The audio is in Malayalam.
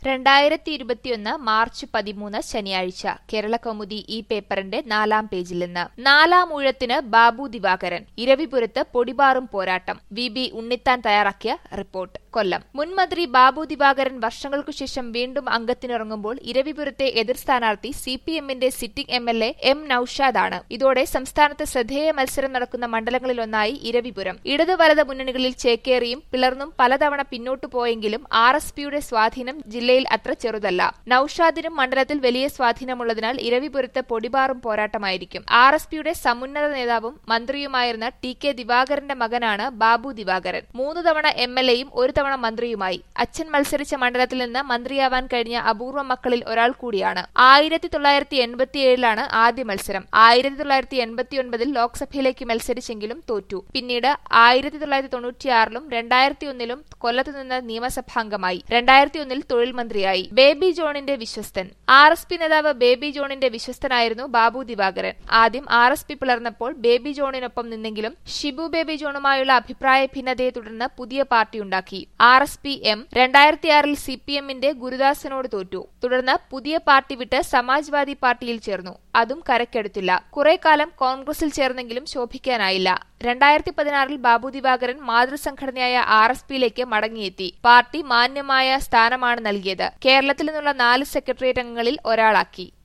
രണ്ടായിരത്തി ഇരുപത്തിയൊന്ന് മാർച്ച് പതിമൂന്ന് ശനിയാഴ്ച കേരളകൗമുദി ഈ പേപ്പറിന്റെ നാലാം പേജിൽ നിന്ന് നാലാം ഊഴത്തിന് ബാബു ദിവാകരൻ ഇരവിപുരത്ത് പൊടിപാറും പോരാട്ടം വി ബി ഉണ്ണിത്താൻ തയ്യാറാക്കിയ റിപ്പോർട്ട് കൊല്ലം മുൻമന്ത്രി ബാബു ദിവാകരൻ വർഷങ്ങൾക്കു ശേഷം വീണ്ടും അംഗത്തിനിറങ്ങുമ്പോൾ ഇരവിപുരത്തെ എതിർ സ്ഥാനാർത്ഥി സി പി എമ്മിന്റെ sitting M L A M നൌഷാദാണ് ഇതോടെ സംസ്ഥാനത്ത് ശ്രദ്ധേയ മത്സരം നടക്കുന്ന മണ്ഡലങ്ങളിലൊന്നായി ഇരവിപുരം ഇടതു വലത് മുന്നണികളിൽ ചേക്കേറിയും പിളർന്നും പലതവണ പിന്നോട്ടു പോയെങ്കിലും ആർ എസ് പിയുടെ സ്വാധീനം ജില്ലയിൽ അത്ര ചെറുതല്ല നൌഷാദിനും മണ്ഡലത്തിൽ വലിയ സ്വാധീനമുള്ളതിനാൽ ഇരവിപുരത്ത് പൊടിപാറും പോരാട്ടമായിരിക്കും ആർ എസ് പിയുടെ സമുന്നത നേതാവും മന്ത്രിയുമായിരുന്ന ടി കെ ദിവാകരന്റെ മകനാണ് ബാബു ദിവാകരൻ മൂന്ന് തവണ എം എൽ എയും ഒരു തവണ മന്ത്രിയുമായി അച്ഛൻ മത്സരിച്ച മണ്ഡലത്തിൽ നിന്ന് മന്ത്രിയാവാൻ കഴിഞ്ഞ അപൂർവ മക്കളിൽ ഒരാൾ കൂടിയാണ് ആയിരത്തി തൊള്ളായിരത്തി എൺപത്തിയേഴിലാണ് ആദ്യ മത്സരം ആയിരത്തി തൊള്ളായിരത്തി എൺപത്തിയൊൻപതിൽ ലോക്സഭയിലേക്ക് മത്സരിച്ചെങ്കിലും തോറ്റു പിന്നീട് ആയിരത്തി തൊള്ളായിരത്തി തൊണ്ണൂറ്റിയാറിലും രണ്ടായിരത്തി ഒന്നിലും കൊല്ലത്ത് നിന്ന് നിയമസഭാംഗമായി രണ്ടായിരത്തി ഒന്നിൽ തൊഴിൽ മന്ത്രിയായി ബേബി ജോണിന്റെ വിശ്വസ്തൻ ആർ എസ് പി നേതാവ് ബേബി ജോണിന്റെ വിശ്വസ്തനായിരുന്നു ബാബു ദിവാകരൻ ആദ്യം ആർ എസ് പി പിളർന്നപ്പോൾ ബേബി ജോണിനൊപ്പം നിന്നെങ്കിലും ഷിബു ബേബി ജോണുമായുള്ള അഭിപ്രായ ഭിന്നതയെ തുടർന്ന് പുതിയ പാർട്ടിയുണ്ടാക്കി ആർ എസ് പി എം രണ്ടായിരത്തിയാറിൽ സി പി എമ്മിന്റെ ഗുരുദാസനോട് തോറ്റു തുടർന്ന് പുതിയ പാർട്ടി വിട്ട് സമാജ്വാദി പാർട്ടിയിൽ ചേർന്നു അതും കരക്കെടുത്തില്ല കുറെ കാലം കോൺഗ്രസിൽ ചേർന്നെങ്കിലും ശോഭിക്കാനായില്ല രണ്ടായിരത്തി പതിനാറിൽ ബാബു ദിവാകരൻ മാതൃസംഘടനയായ ആർ എസ് പിയിലേക്ക് മടങ്ങിയെത്തി പാർട്ടി മാന്യമായ സ്ഥാനമാണ് നൽകിയത് കേരളത്തിൽ നിന്നുള്ള നാല് സെക്രട്ടേറിയറ്റ് അംഗങ്ങളിൽ ഒരാളാക്കി